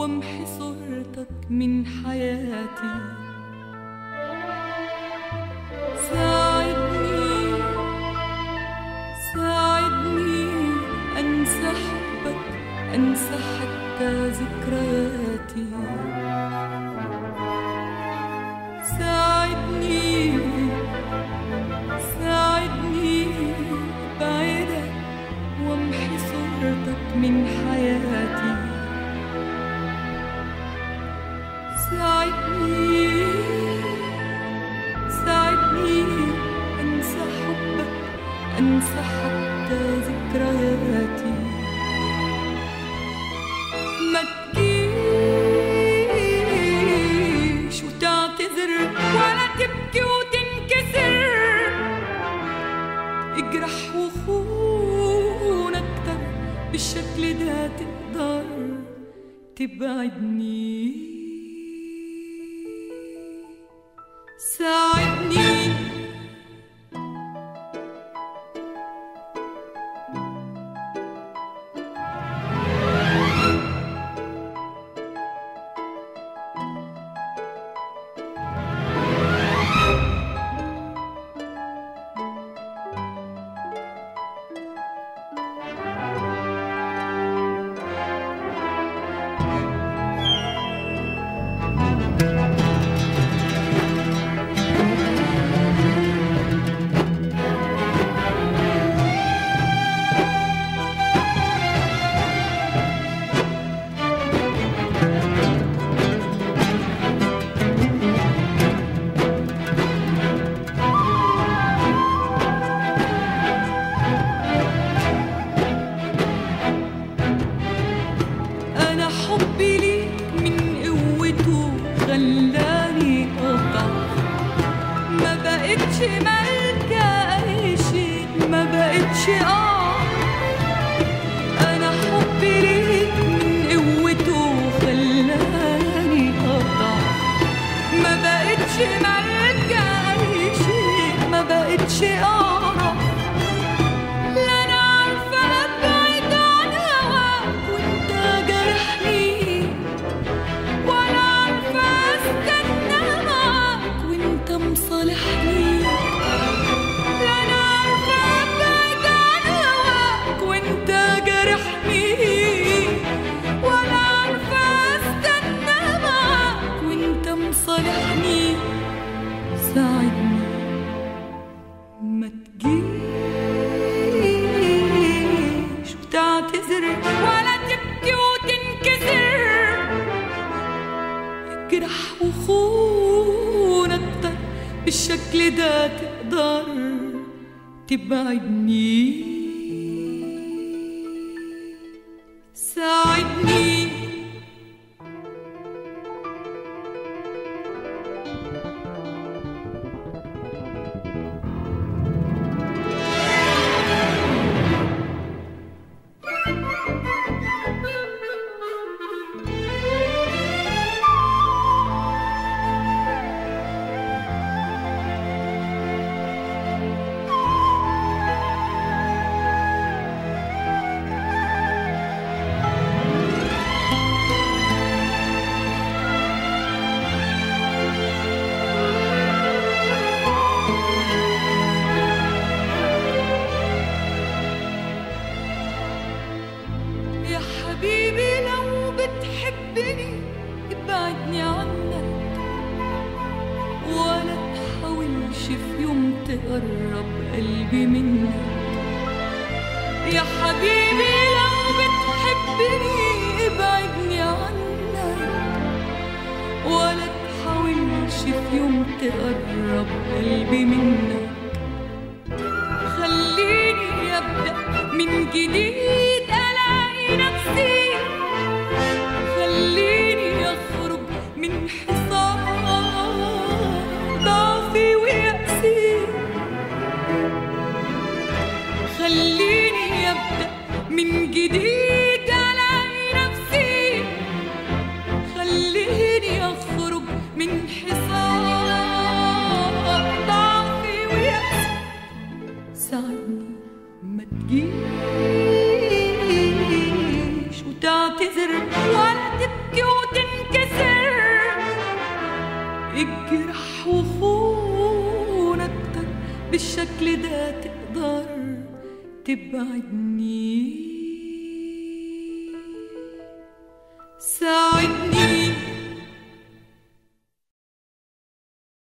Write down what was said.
وامحي صورتك من حياتي ساعدني ساعدني أنسى حبك أنسى حتى ذكرياتي ساعدني ساعدني بعيدك وامحي صورتك من حياتي ساعدني ساعدني أنسى حبك أنسى حتى ذكرياتي ما تجيش وتعتذر ولا تبكي وتنكسر اجرح وخون أكتر بالشكل ده تقدر تبعدني ساعدني أنا حبي ليك من قوته خلاني أقع ما بقتش مالكة أي شيء ما بقتش أقع أنا حبي ليك من قوته خلاني أقع ما بقتش مالكة أي شيء ما بقتش أقع لا أنا عارفة أبعد عن هواك وأنت جرحني ولا عارفة أستنى معاك وأنت مصالحني لا أنا عارفة أبعد عن هواك وأنت جرحني ولا عارفة أستنى معاك وأنت مصالحني ساعدني ما تجيش وتعتذر ولا تبكي وتنكسر اجرح وخون اكتر بالشكل ده تقدر تبعدني ساعدني يا حبيبي لو بتحبني ابعدني عنك ولا تحاولش في يوم تقرب قلبي منك يا حبيبي لو بتحبني ابعدني عنك ولا تحاولش في يوم تقرب قلبي منك خليني ابدا من جديد الاقي نفسي خليني اخرج من حصار ضعفي ويأسي خليني ابدا من جديد الاقي نفسي خليني اخرج من حصار ضعفي ويأسي ساعدني ما تجيش وتعتذر ولا تبكي اجرح وخون اكتر بالشكل ده تقدر تبعدني